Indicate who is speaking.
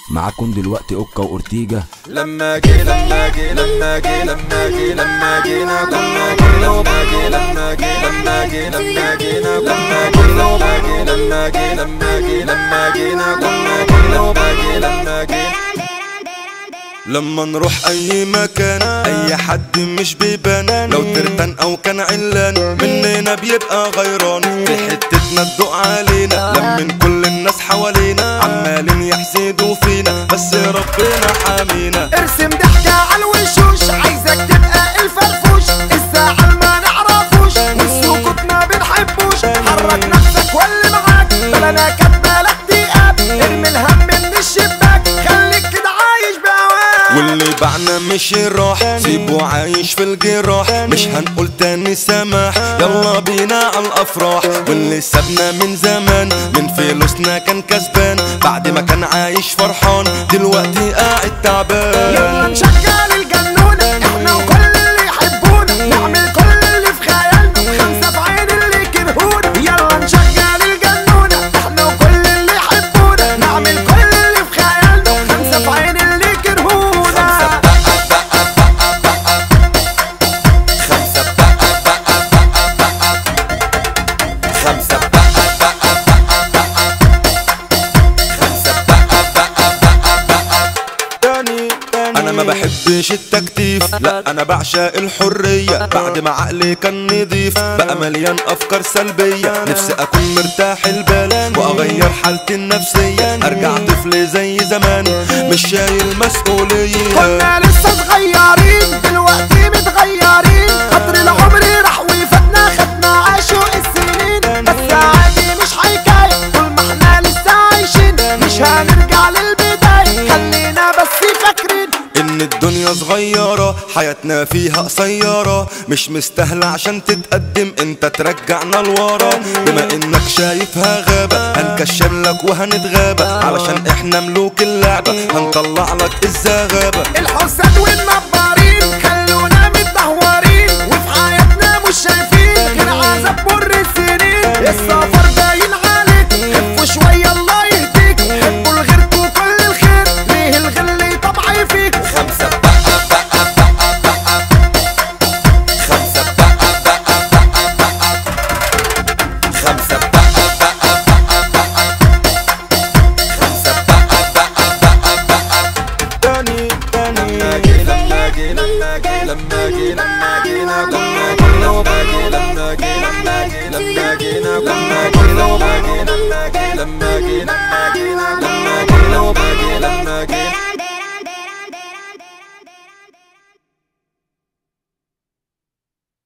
Speaker 1: معاكم دلوقتي اوكا واورتيجا
Speaker 2: لما جي لما جي لما جي لما جي لما جينا لما جي لما جي لما جي لما جي لما جينا لما جي لما جي لما جي لما جي لما جينا لما جي لما جي لما جي لما نروح اي مكان اي حد مش بيبان لو ترتان او كان علان مننا بيبقى غيران في حتتنا تدق علينا لمن كل الناس حوالينا عمالين يحسدوا فينا بس ربنا حامينا
Speaker 3: ارسم ضحكة على الوشوش عايزك تبقى الفرفوش الزعل ما نعرفوش والسكوت ما بنحبوش حرك نفسك واللي معاك بلا كاتبة لا اكتئاب ارمي الهم من الشباك خليك كده عايش بهواك
Speaker 2: واللي بعنا مش راح سيبه عايش في الجراح مش هنقول تاني سماح يلا بينا على الافراح واللي سابنا من زمان من فلوسنا كان كسبان بعد ما كان عايش فرحان دلوقتي قاعد
Speaker 3: يلا
Speaker 2: تعبان
Speaker 3: نشغل الجنونة احنا وكل اللي يحبونا نعمل كل اللي في خيالنا خمسة في عين اللي كرهونا يلا نشغل الجنونة احنا وكل اللي يحبونا نعمل كل اللي في خيالنا خمسة في عين اللي كرهونا
Speaker 2: خمسة بقى بقى بقى بقى خمسة بقى بقى بقى بقى خمسة بقى بقى بقى بقى تاني تاني انا ما بحبش التكتيف لا انا بعشق الحرية بعد ما عقلي كان نضيف بقى مليان افكار سلبية نفسي اكون مرتاح البال واغير حالتي النفسية ارجع طفل زي زمان مش شايل مسؤولية
Speaker 3: كنا لسه صغيرين دلوقتي متغيرين قدر العمر راح وفاتنا خدنا عاشوا السنين بس عادي مش حكاية طول ما احنا لسه عايشين مش هنرجع للبداية خلينا بس فاكرين
Speaker 2: ان الدنيا صغيرة حياتنا فيها قصيرة مش مستاهلة عشان تتقدم انت ترجعنا لورا بما انك شايفها غابة هنكشر لك وهنتغابى علشان احنا ملوك اللعبة هنطلع لك الزغابة
Speaker 3: الحساد والنبارين خلونا متدهورين وفي حياتنا مش شايفين غير عذاب مر السنين السفر باين عليك خفوا شوية الله يهديك حبوا لغيركوا كل الخير ليه الغل طبعي فيك
Speaker 2: خمسة بقى بقى بقى بقى خمسة بقى بقى بقى بقى خمسة بقى بقى بقى بقى خمسة بقى بقى بقى بقى تاني تاني لما جي لما جي لما جي لما جي لما جينا لما جي لما جي لما جي لما جي لما جينا لما جي لما جي لما جي لما جي لما جينا لما جي لما جي لما جي